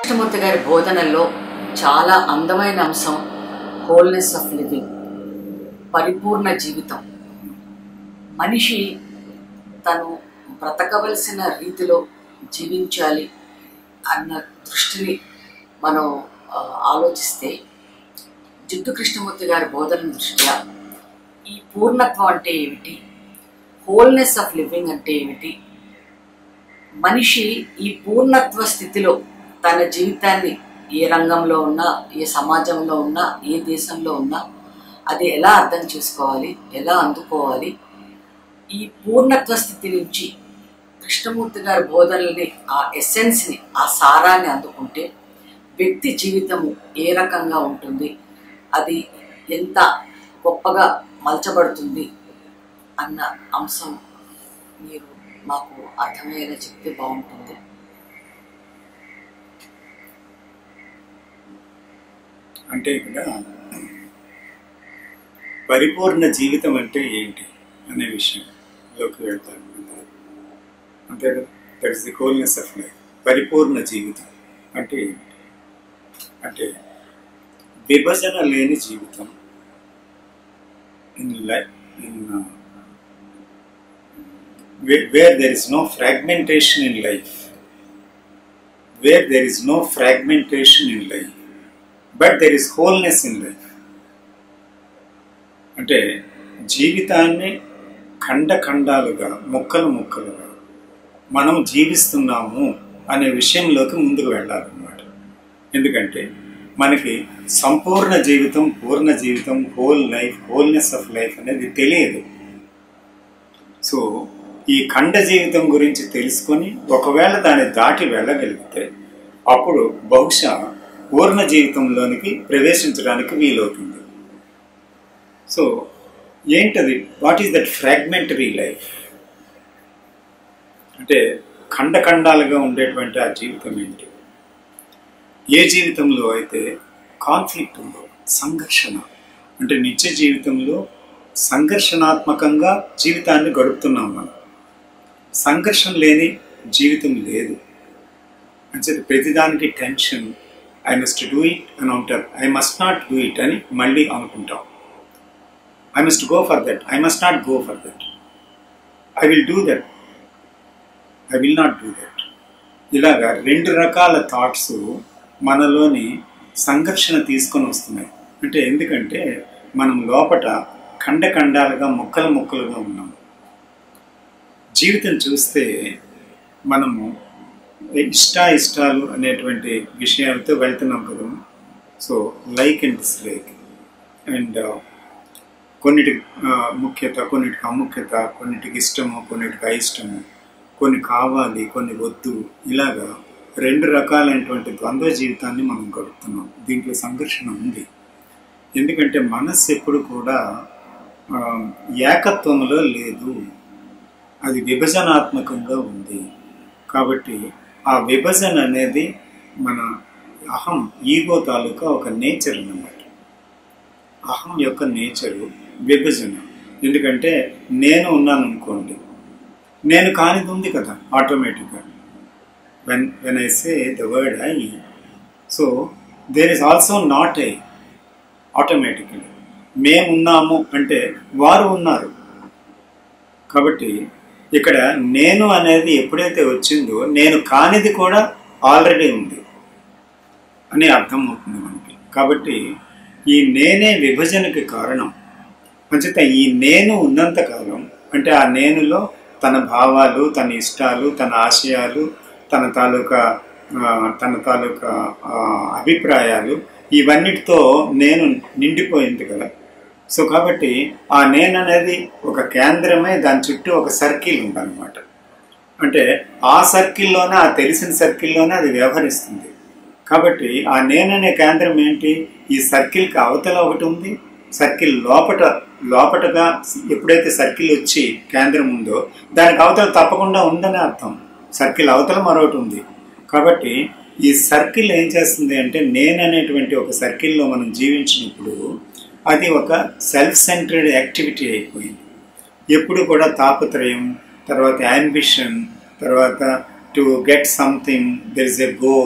కృష్ణమూర్తి గారి బోధనల్లో చాలా అందమైన అంశం హోల్నెస్ ఆఫ్ లివింగ్ పరిపూర్ణ జీవితం మనిషి తను బ్రతకవలసిన రీతిలో జీవించాలి అన్న దృష్టిని మనం ఆ, ఆలోచిస్తే జిడ్డు కృష్ణమూర్తి గారి బోధన దృష్ట్యా ఈ పూర్ణత్వం అంటే ఏమిటి హోల్నెస్ ఆఫ్ లివింగ్ అంటే ఏమిటి మనిషి ఈ పూర్ణత్వ స్థితిలో తన జీవితాన్ని ఏ రంగంలో ఉన్నా ఏ సమాజంలో ఉన్నా ఏ దేశంలో ఉన్నా అది ఎలా అర్థం చేసుకోవాలి ఎలా అందుకోవాలి ఈ పూర్ణత్వ స్థితి నుంచి కృష్ణమూర్తి గారి బోధనల్ని ఆ ఎసెన్స్ని ఆ సారాన్ని అందుకుంటే వ్యక్తి జీవితము ఏ రకంగా ఉంటుంది అది ఎంత గొప్పగా మలచబడుతుంది అన్న అంశం మీరు మాకు అర్థమయ్యేలా చెప్తే బాగుంటుంది అంటే ఇక్కడ పరిపూర్ణ జీవితం అంటే ఏంటి అనే విషయంలోకి వెళ్తాను అంతే కదా that is the wholeness of life పరిపూర్ణ జీవితం అంటే ఏంటి అంటే విభజన లేని జీవితం in life in where there is no fragmentation in life where there is no fragmentation in life but there is wholeness in life అంటే జీవితాన్ని ఖండ ఖండాలుగా ముక్కలు ముక్కలుగా మనం జీవిస్తున్నాము అనే విషయంలోకి ముందుకు వెళ్ళాలన్నమాట ఎందుకంటే మనకి సంపూర్ణ జీవితం పూర్ణ జీవితం whole life wholeness of life అనేది తెలియదు సో ఈ ఖండ జీవితం గురించి తెలుసుకొని ఒకవేళ దాన్ని దాటి వెళ్ళగలిగితే అప్పుడు బహుశా పూర్ణ జీవితంలోనికి ప్రవేశించడానికి వీలవుతుంది సో ఏంటది what is that fragmentary life అంటే ఖండ ఖండాలుగా ఉండేటువంటి ఆ జీవితం ఏంటి ఏ జీవితంలో అయితే కాన్ఫ్లిక్ట్ ఉందో సంఘర్షణ అంటే నిత్య జీవితంలో సంఘర్షణాత్మకంగా జీవితాన్ని గడుపుతున్నాం మనం సంఘర్షణ లేని జీవితం లేదు అంటే ప్రతిదానికి tension I must do it అని ఉంటారు I must not do it అని మళ్ళీ అనుకుంటాం I must go for that I must not go for that I will do that I will not do that ఇలాగా రెండు రకాల థాట్స్ మనలోని సంఘర్షణ తీసుకొని వస్తున్నాయి అంటే ఎందుకంటే మనం లోపట ఖండ ఖండాలుగా ముక్కలు ముక్కలుగా ఉన్నాం జీవితం చూస్తే మనము ఇష్ట ఇష్టాలు అనేటువంటి విషయాలతో వెళ్తున్నాం కదా so like and dislike and కొన్నిటి ఆ, ముఖ్యత కొన్నిటికి అముఖ్యత కొన్నిటికి ఇష్టము కొన్నిటికి అయిష్టము కొన్ని కావాలి కొన్ని వద్దు ఇలాగా రెండు రకాలైనటువంటి ద్వంద్వ జీవితాన్ని మనం గడుపుతున్నాం దీంట్లో సంఘర్షణ ఉంది ఎందుకంటే మనస్సు ఎప్పుడు కూడా ఆ, ఏకత్వంలో లేదు అది విభజనాత్మకంగా ఉంది కాబట్టి ఆ విభజన అనేది మన అహం ఈగో తాలూకా ఒక నేచర్ అన్నమాట అహం యొక్క నేచరు విభజన ఎందుకంటే నేను ఉన్నాను అనుకోండి నేను కానిది ఉంది కదా ఆటోమేటిక్గా when when I say the word I so there is also not I automatically మేమున్నాము అంటే వారు ఉన్నారు కాబట్టి ఇక్కడ నేను అనేది ఎప్పుడైతే వచ్చిందో నేను కానిది కూడా ఆల్రెడీ ఉంది అని అర్థం అవుతుంది మనకి కాబట్టి ఈ నేనే విభజనకి కారణం అంచేత ఈ నేను ఉన్నంత కాలం అంటే ఆ నేనులో తన భావాలు తన ఇష్టాలు తన ఆశయాలు తన తాలూకా ఆ, తన తాలూకా ఆ, అభిప్రాయాలు ఇవన్నిటితో నేను నిండిపోయింది కదా సో కాబట్టి ఆ నేను అనేది ఒక కేంద్రమే దాని చుట్టూ ఒక సర్కిల్ ఉందన్నమాట అంటే ఆ సర్కిల్లోనే ఆ తెలిసిన సర్కిల్లోనే అది వ్యవహరిస్తుంది కాబట్టి ఆ నేననే కేంద్రం ఏంటి ఈ సర్కిల్కి అవతల ఒకటి ఉంది సర్కిల్ లోపట లోపటగా ఎప్పుడైతే సర్కిల్ వచ్చి కేంద్రం ఉందో దానికి అవతల తప్పకుండా ఉందని అర్థం సర్కిల్ అవతల మరొకటి ఉంది కాబట్టి ఈ సర్కిల్ ఏం చేస్తుంది అంటే నేను అనేటువంటి ఒక సర్కిల్లో మనం జీవించినప్పుడు అది ఒక సెల్ఫ్ సెంటర్డ్ యాక్టివిటీ అయిపోయింది ఎప్పుడు కూడా తాపత్రయం తర్వాత యాంబిషన్ తర్వాత to get something there is a goal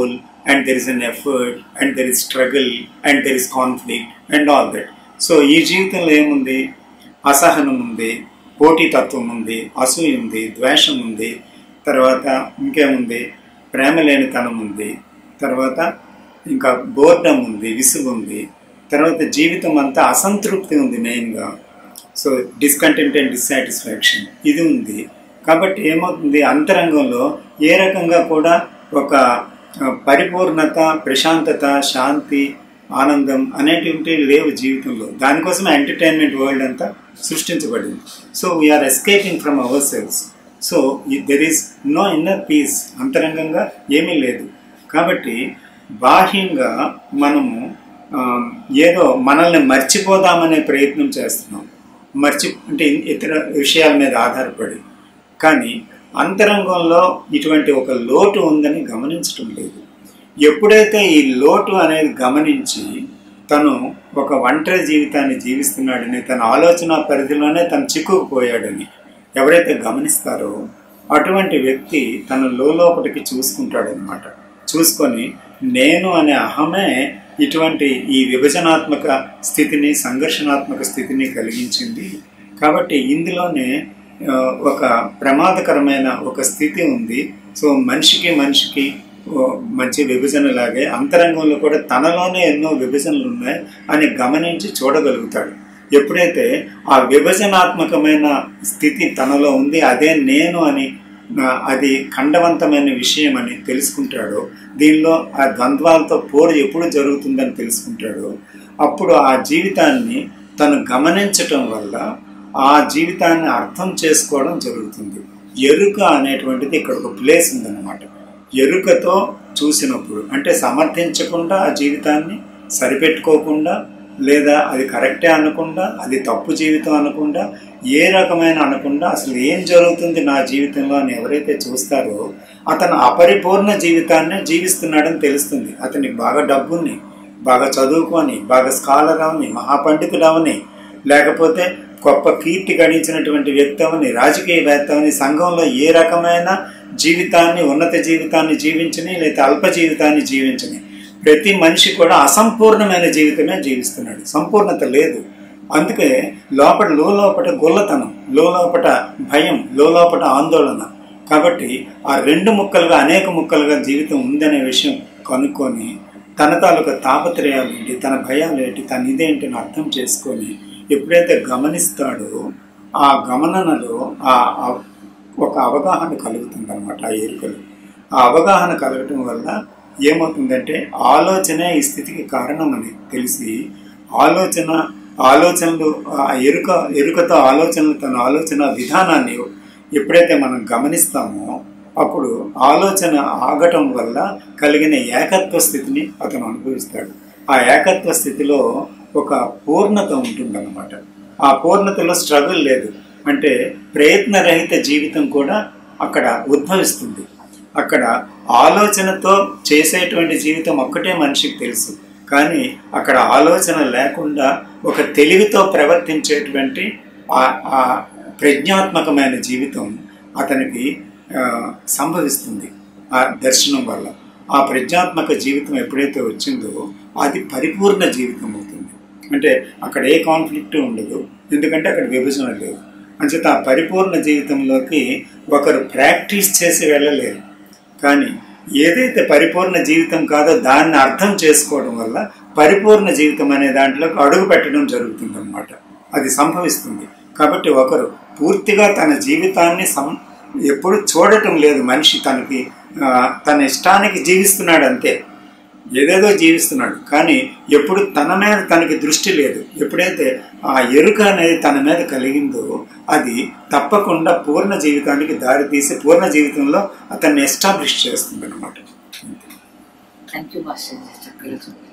and there is an effort and there is struggle and there is conflict and all that so ఈ జీవితంలో ఏముంది అసహనం ఉంది పోటీతత్వం ఉంది అసూయ ఉంది ద్వేషం ఉంది తర్వాత ఇంకేముంది ప్రేమ లేనితనం ఉంది తర్వాత ఇంకా బోర్డమ్ ఉంది విసుగు ఉంది తర్వాత జీవితం అంతా అసంతృప్తి ఉంది మెయిన్గా సో డిస్కంటెంట్ అండ్ డిస్సాటిస్ఫాక్షన్ ఇది ఉంది కాబట్టి ఏమవుతుంది అంతరంగంలో ఏ రకంగా కూడా ఒక ఆ, పరిపూర్ణత ప్రశాంతత శాంతి ఆనందం అనేటువంటి లేవు జీవితంలో దానికోసమే ఎంటర్టైన్మెంట్ వరల్డ్ అంతా సృష్టించబడింది so we're escaping from ourselves so there is no inner peace అంతరంగంగా ఏమీ లేదు కాబట్టి బాహ్యంగా మనము ఆ, ఏదో మనల్ని మర్చిపోదామనే ప్రయత్నం చేస్తున్నాం మర్చి అంటే ఇతర విషయాల మీద ఆధారపడి కానీ అంతరంగంలో ఇటువంటి ఒక లోటు ఉందని గమనించటం లేదు ఎప్పుడైతే ఈ లోటు అనేది గమనించి తను ఒక ఒంటరి జీవితాన్ని జీవిస్తున్నాడని తన ఆలోచన పరిధిలోనే తను చిక్కుకుపోయాడని ఎవరైతే గమనిస్తారో అటువంటి వ్యక్తి తన లోపలికి చూసుకుంటాడనమాట చూసుకొని నేను అనే అహమే ఇటువంటి ఈ విభజనాత్మక స్థితిని సంఘర్షణాత్మక స్థితిని కలిగించింది కాబట్టి ఇందులోనే ఆ, ఒక ప్రమాదకరమైన ఒక స్థితి ఉంది సో మనిషికి మనిషికి ఓ, మంచి విభజన లాగే అంతరంగంలో కూడా తనలోనే ఎన్నో విభజనలు ఉన్నాయి అని గమనించి చూడగలుగుతాడు ఎప్పుడైతే ఆ విభజనాత్మకమైన స్థితి తనలో ఉంది అదే నేను అని ఆ, అది ఖండవంతమైన విషయం అని తెలుసుకుంటాడో దీనిలో ఆ ద్వంద్వాలతో పోరు ఎప్పుడు జరుగుతుందని తెలుసుకుంటాడో అప్పుడు ఆ జీవితాన్ని తను గమనించటం వల్ల ఆ జీవితాన్ని అర్థం చేసుకోవడం జరుగుతుంది ఎరుక అనేటువంటిది ఇక్కడ ఒక ప్లేస్ ఉందన్నమాట ఎరుకతో చూసినప్పుడు అంటే సమర్థించకుండా ఆ జీవితాన్ని సరిపెట్టుకోకుండా లేదా అది కరెక్టే అనకుండా అది తప్పు జీవితం అనకుండా ఏ రకమైన అనకుండా అసలు ఏం జరుగుతుంది నా జీవితంలో అని ఎవరైతే చూస్తారో అతను అపరిపూర్ణ జీవితాన్ని జీవిస్తున్నాడని తెలుస్తుంది అతనికి బాగా డబ్బుని బాగా చదువుకొని బాగా స్కాలర్ అవని మహాపండితుడు అవని లేకపోతే గొప్ప కీర్తి గడించినటువంటి వ్యక్తి అవని రాజకీయవేత్త అవని సంఘంలో ఏ రకమైన జీవితాన్ని ఉన్నత జీవితాన్ని జీవించని లేదా అల్ప జీవితాన్ని జీవించని ప్రతి మనిషి కూడా అసంపూర్ణమైన జీవితమే జీవిస్తున్నాడు సంపూర్ణత లేదు అందుకే లోపల లోపట గొల్లతనం లోపట భయం లోపట ఆందోళన కాబట్టి ఆ రెండు ముక్కలుగా అనేక ముక్కలుగా జీవితం ఉందనే విషయం కనుక్కొని తన తాలూకా తాపత్రయాలు ఏంటి తన భయాలు ఏంటి తన ఇదేంటి అని అర్థం చేసుకొని ఎప్పుడైతే గమనిస్తాడో ఆ గమననలో ఆ ఆ ఒక అవగాహన కలుగుతుంది అనమాట ఆ ఎరుకలు ఆ అవగాహన కలగటం వల్ల ఏమవుతుందంటే ఆలోచనే ఈ స్థితికి కారణమని తెలిసి ఆలోచన ఆలోచనలు ఆ ఎరుక ఎరుకతో ఆలోచనలు తన ఆలోచన విధానాన్ని ఎప్పుడైతే మనం గమనిస్తామో అప్పుడు ఆలోచన ఆగటం వల్ల కలిగిన ఏకత్వ స్థితిని అతను అనుభవిస్తాడు ఆ ఏకత్వ స్థితిలో ఒక పూర్ణత ఉంటుందన్నమాట ఆ పూర్ణతలో స్ట్రగుల్ లేదు అంటే ప్రయత్నరహిత జీవితం కూడా అక్కడ ఉద్భవిస్తుంది అక్కడ ఆలోచనతో చేసేటువంటి జీవితం ఒక్కటే మనిషికి తెలుసు కానీ అక్కడ ఆలోచన లేకుండా ఒక తెలివితో ప్రవర్తించేటువంటి ఆ- ఆ ప్రజ్ఞాత్మకమైన జీవితం అతనికి ఆ, సంభవిస్తుంది ఆ దర్శనం వల్ల ఆ ప్రజ్ఞాత్మక జీవితం ఎప్పుడైతే వచ్చిందో అది పరిపూర్ణ జీవితం అవుతుంది అంటే అక్కడ ఏ కాన్ఫ్లిక్ట్ ఉండదు ఎందుకంటే అక్కడ విభజన లేదు అంచేత ఆ పరిపూర్ణ జీవితంలోకి ఒకరు ప్రాక్టీస్ చేసి వెళ్ళలేరు కానీ ఏదైతే పరిపూర్ణ జీవితం కాదో దాన్ని అర్థం చేసుకోవడం వల్ల పరిపూర్ణ జీవితం అనే దాంట్లోకి అడుగు పెట్టడం జరుగుతుంది అనమాట అది సంభవిస్తుంది కాబట్టి ఒకరు పూర్తిగా తన జీవితాన్ని సం ఎప్పుడు చూడటం లేదు మనిషి తనకి ఆ, తన ఇష్టానికి జీవిస్తున్నాడు అంతే ఏదేదో జీవిస్తున్నాడు కానీ ఎప్పుడు తన మీద తనకి దృష్టి లేదు ఎప్పుడైతే ఆ ఎరుక అనేది తన మీద కలిగిందో అది తప్పకుండా పూర్ణ జీవితానికి దారి తీసి పూర్ణ జీవితంలో అతన్ని ఎస్టాబ్లిష్ చేస్తుంది అనమాట థ్యాంక్ యూ మాస్టర్ చక్కగా చెప్పారు